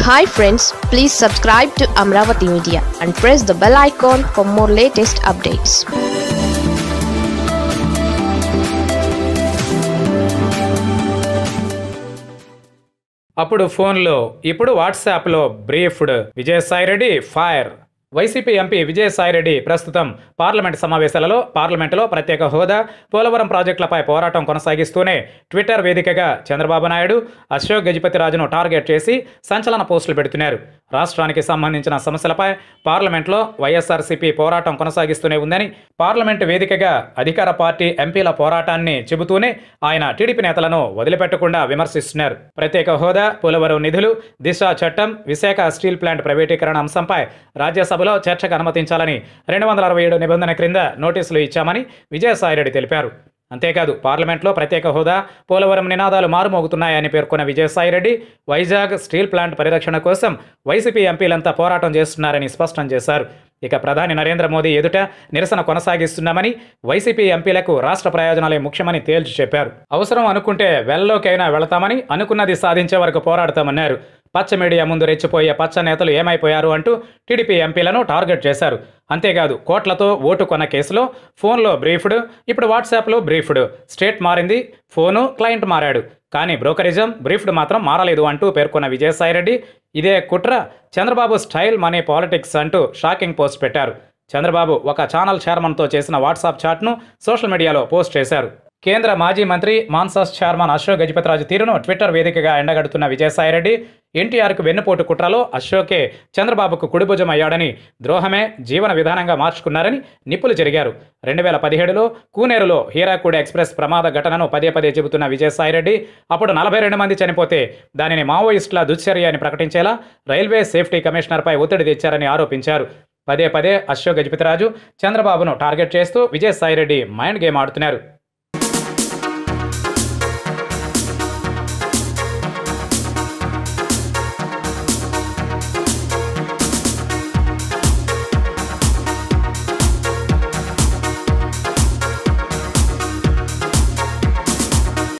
hi friends please subscribe to Amaravati media and press the bell icon for more latest updates అప్పుడు ఫోన్లో ఇప్పుడు వాట్సాప్లో briefed Vijayasai Reddy fire YCP MP Vijayasai Reddy ప్రస్తుతం parliament సమావేశాలలో పార్లమెంటులో ప్రత్యేక హోదా పోలవరం ప్రాజెక్టులపై పోరాటం కొనసాగిస్తూనే ట్విట్టర్ వేదికగా చంద్రబాబు నాయుడు అశోక్ గజపతిరాజును టార్గెట్ చేసి సంచలన పోస్టులు పెడుతున్నారు రాష్ట్రానికి సంబంధించిన సమస్యలపై పార్లమెంట్లో వైఎస్ఆర్సీపీ పోరాటం కొనసాగిస్తూనే ఉందని పార్లమెంటు వేదికగా అధికార పార్టీ ఎంపీల పోరాటాన్ని చెబుతూనే ఆయన టీడీపీ నేతలను వదిలిపెట్టకుండా విమర్శిస్తున్నారు ప్రత్యేక హోదా పోలవరం నిధులు దిశ చట్టం విశాఖ స్టీల్ ప్లాంట్ ప్రైవేటీకరణ అంశంపై రాజ్యసభలో చర్చకు అనుమతించాలని రెండు వందల అరవై ఏడు నిబంధన క్రింద నోటీసులు ఇచ్చామని విజయసాయిరెడ్డి తెలిపారు అంతేకాదు పార్లమెంట్లో ప్రత్యేక హోదా పోలవరం నినాదాలు మారుమోగుతున్నాయని పేర్కొన్న విజయసాయిరెడ్డి వైజాగ్ స్టీల్ ప్లాంట్ పరిరక్షణ కోసం వైసీపీ ఎంపీలంతా పోరాటం చేస్తున్నారని స్పష్టం చేశారు ఇక ప్రధాని నరేంద్ర మోదీ ఎదుట నిరసన కొనసాగిస్తున్నామని వైసీపీ ఎంపీలకు రాష్ట్ర ప్రయోజనాలే ముఖ్యమని తేల్చి చెప్పారు అవసరం అనుకుంటే వెల్లోకైనా వెళతామని అనుకున్నది సాధించే వరకు పోరాడతామన్నారు పచ్చ మీడియా ముందు రెచ్చిపోయే పచ్చ నేతలు ఏమైపోయారు అంటూ టీడీపీ ఎంపీలను టార్గెట్ చేశారు అంతేకాదు కోట్లతో ఓటు కొన్న కేసులో ఫోన్లో బ్రీఫ్డ్ ఇప్పుడు వాట్సాప్లో బ్రీఫ్డ్ స్టేట్ మారింది ఫోను క్లయింట్ మారాడు కానీ బ్రోకరిజం బ్రీఫ్డ్ మాత్రం మారలేదు అంటూ పేర్కొన్న విజయసాయిరెడ్డి ఇదే కుట్ర చంద్రబాబు స్టైల్ మనీ పాలిటిక్స్ అంటూ షాకింగ్ పోస్ట్ పెట్టారు చంద్రబాబు ఒక ఛానల్ చైర్మన్తో చేసిన వాట్సాప్ చాట్ను సోషల్ మీడియాలో పోస్ట్ చేశారు కేంద్ర మాజీ మంత్రి మాన్సాస్ చైర్మన్ అశోక్ గజపతిరాజు తీరును ట్విట్టర్ వేదికగా ఎండగడుతున్న విజయసాయిరెడ్డి ఎన్టీఆర్కు వెన్నుపోటు కుట్రలో అశోకే చంద్రబాబుకు కుడిభుజం అయ్యాడని ద్రోహమే జీవన విధానంగా మార్చుకున్నారని నిప్పులు జరిగారు రెండు వేల పదిహేడులో కూనేరులో హీరాకూడ ఎక్స్ప్రెస్ ప్రమాద ఘటనను పదే పదే చెబుతున్న విజయసాయిరెడ్డి అప్పుడు నలభై రెండు మంది చనిపోతే దానిని మావోయిస్టుల దుశ్చర్య అని ప్రకటించేలా రైల్వే సేఫ్టీ కమిషనర్పై ఒత్తిడి తెచ్చారని ఆరోపించారు పదే పదే అశోక్ గజపతిరాజు చంద్రబాబును టార్గెట్ చేస్తూ విజయసాయిరెడ్డి మైండ్ గేమ్ ఆడుతున్నారు